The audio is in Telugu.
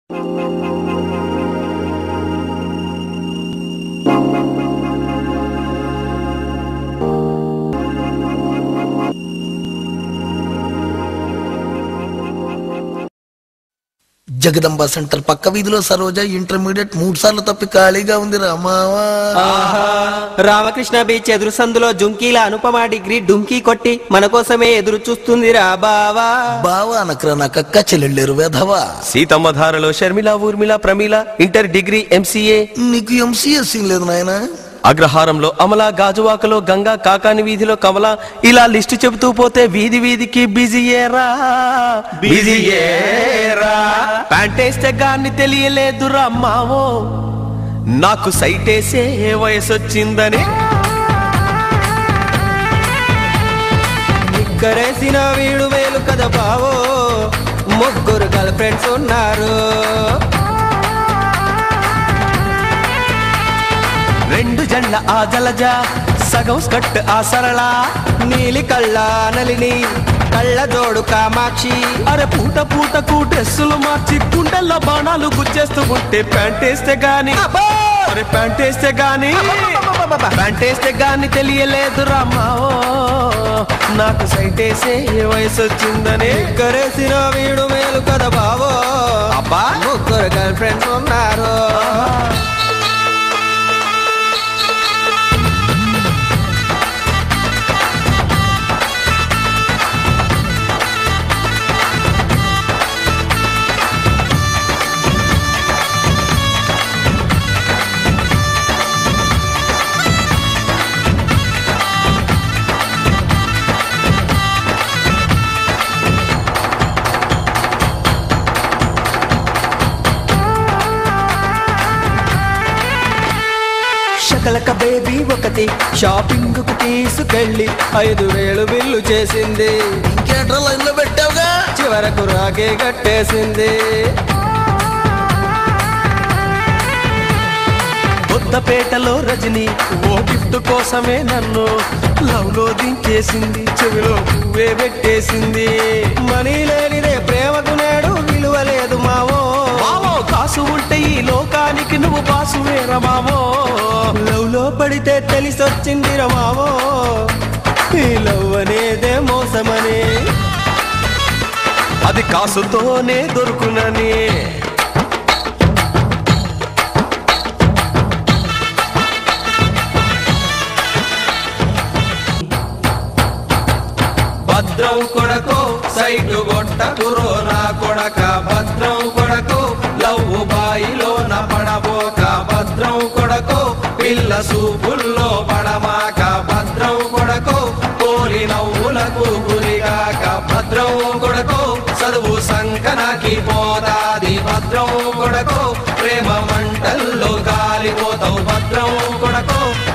జగదంబ సెంటర్ పక్క వీధిలో సరోజ ఇంటర్మీడియట్ మూడు సార్లు తప్పి ఖాళీగా ఉంది రామావా ఆహా రామకృష్ణ బీచ్ ఎదురు సందులో జుంకీల అనుపమ డిగ్రీ డుంకీ కొట్టి మన కోసమే ఎదురు చూస్తుంది రా బావా బావా అనకరా నాకు అక్క చెల్లెళ్ళేరు వేధవా సీతమ్మ ధారలో Sharmila Urmila Pramila inter degree MCA నీకు ఎంసీఎస్ లేదు నాయన అగ్రహారంలో అమల గాజువాకలో గంగా కాకాని వీధిలో కమల ఇలా లిస్టు చెబుతూ పోతే వీధి వీధికి బిజీయేరా బిజీయేరా ప్యాంటేస్తే గాని తెలియలేదురా మావో నాకు సైటేసే వయసొచ్చిందని నిక్కరేసిన వీడు వేలు కదా బావో ముగ్గురు గర్ల్ ఫ్రెండ్స్ ఉన్నారు రెండు జండ్ల ఆ జలజ సగం స్కట్ ఆ సరళ నీలి కళ్ళ నలిని కళ్ళ జోడు కామాక్షి అరే పూట పూటకు డ్రెస్సులు మార్చి కుండల్లో బాణాలు గుచ్చేస్తూ ఉంటే ప్యాంటేస్తే గాని అరే ప్యాంటేస్తే గాని ప్యాంటేస్తే గాని తెలియలేదు రామావో నాకు సైటేసే వయసు వచ్చిందని నిక్కరేసిన వీడు వేలు కదా బావో అబ్బా ముగ్గురు గర్ల్ ఫ్రెండ్స్ ఉన్నారు శకలక బేబీ ఒకటి షాపింగ్ కు తీసుకెళ్ళి ఐదు వేలు బిల్లు చేసింది ఇంకేట్రా లైన్ లో పెట్టావుగా చివరకు రాగే కట్టేసింది కొత్తపేటలో రజని ఓ గిఫ్ట్ కోసమే నన్ను లవ్ లో దించేసింది చెవిలో పువ్వే పెట్టేసింది మనీ లేనిదే ప్రేమకు నేడు విలువ లేదు మావో మామో కాసు ఉంటే ఈ లోకానికి నువ్వు బాసు వేరా మామో లవ్ లో పడితే తెలిసొచ్చింది మావో ఈ లవ్ అనేదే మోసమని అది కాసుతోనే దొరుకునని భద్రం కొడకు సైటు గొట్ట కురోనా కొడక భద్రం కొడకు లవ్వు బాయిలోన పడబోక భద్రం కొడకు పిల్ల సూపుల్లో పడమాక భద్రం కొడకు కోరి నవ్వులకు గురిగాక భద్రం కొడకు చదువు సంకనాకి పోదాది భద్రం కొడకు ప్రేమ మంటల్లో గాలిపోతావు భద్రం కొడకు